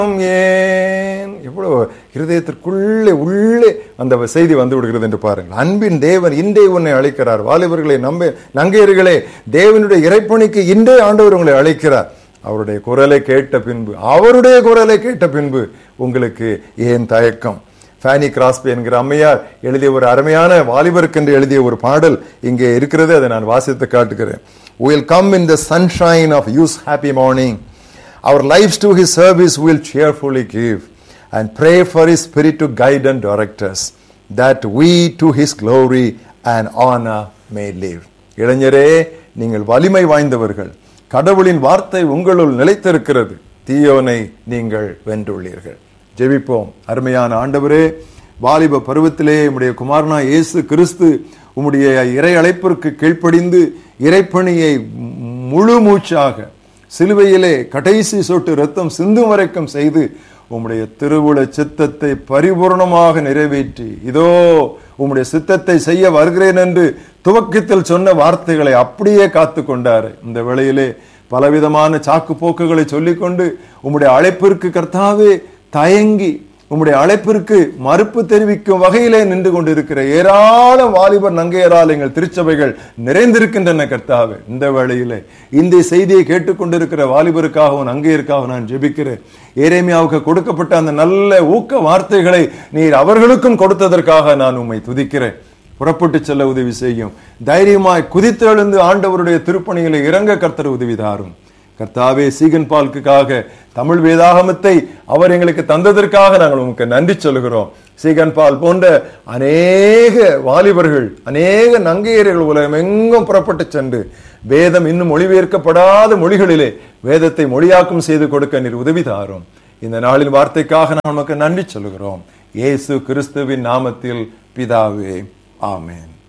ஏன் எவ்வளவு இருதயத்திற்குள்ளே உள்ளே அந்த செய்தி வந்து விடுகிறது என்று பாருங்கள் அன்பின் தேவன் இன்றே உன்னை அழைக்கிறார் வாலிபர்களை நம்ப நங்கையர்களே தேவனுடைய இறைப்பணிக்கு இன்றே ஆண்டவர் உங்களை அழைக்கிறார் அவருடைய குரலை கேட்ட பின்பு அவருடைய குரலை கேட்ட பின்பு உங்களுக்கு ஏன் தயக்கம் ஃபேனி கிராஸ்பி என்கிற அம்மையார் எழுதிய ஒரு அருமையான வாலிபருக்கென்று எழுதிய ஒரு பாடல் இங்கே இருக்கிறது அதை நான் வாசித்து காட்டுகிறேன் will come in the sunshine of youth's happy morning our lives to his service will cheerfully give and pray for his spirit to guide and direct us that we to his glory and honor may live இளைஞரே நீங்கள் வலிமை வாய்ந்தவர்கள் கடவுளின் வார்த்தை உங்களுள் நிலைத்திருக்கிறது தீயோனை நீங்கள் வென்றுள்ளீர்கள் ஜெபிப்போம் அருமையான ஆண்டவரே வாலிப பருவத்திலே உம்முடைய குமாரனா இயேசு கிறிஸ்து உம்முடைய இறை அழைப்பிற்கு கீழ்ப்படிந்து இறைப்பணியை முழு மூச்சாக சிலுவையிலே கடைசி சொட்டு ரத்தம் சிந்தும் வரைக்கும் செய்து உம்முடைய திருவுள சித்தத்தை பரிபூர்ணமாக நிறைவேற்றி இதோ உம்முடைய சித்தத்தை செய்ய வருகிறேன் என்று துவக்கத்தில் சொன்ன வார்த்தைகளை அப்படியே காத்து கொண்டார் இந்த வேளையிலே பலவிதமான சாக்கு போக்குகளை சொல்லிக்கொண்டு உம்முடைய அழைப்பிற்கு கர்த்தாவே தயங்கி உம்முடைய அழைப்பிற்கு மறுப்பு தெரிவிக்கும் வகையிலே நின்று கொண்டிருக்கிற ஏராளம் வாலிபர் நங்கையரால் எங்கள் திருச்சபைகள் நிறைந்திருக்கின்றன கர்த்தாவே இந்த வேளையிலே இந்த செய்தியை கேட்டுக்கொண்டிருக்கிற வாலிபருக்காகவும் நங்கையருக்காகவும் நான் ஜெபிக்கிறேன் ஏரேமியாவுக்கு கொடுக்கப்பட்ட அந்த நல்ல ஊக்க வார்த்தைகளை நீர் அவர்களுக்கும் கொடுத்ததற்காக நான் உம்மை துதிக்கிறேன் புறப்பட்டு செல்ல உதவி செய்யும் தைரியமாய் குதித்தெழுந்து ஆண்டவருடைய திருப்பணிகளை இறங்க கர்த்தர் உதவி தாரும் கர்த்தாவே சீகன் பால்க்குக்காக தமிழ் வேதாகமத்தை அவர் எங்களுக்கு தந்ததற்காக நாங்கள் உமக்கு நன்றி சொல்கிறோம் சீகன் பால் போன்ற அநேக வாலிபர்கள் அநேக நங்கையர்கள் உலகம் எங்கும் புறப்பட்டு சென்று வேதம் இன்னும் மொழிபெயர்க்கப்படாத மொழிகளிலே வேதத்தை மொழியாக்கம் செய்து கொடுக்க நீர் உதவி தாரும் இந்த நாளின் வார்த்தைக்காக நான் உமக்கு நன்றி சொல்கிறோம் இயேசு கிறிஸ்துவின் நாமத்தில் பிதாவே ஆமென்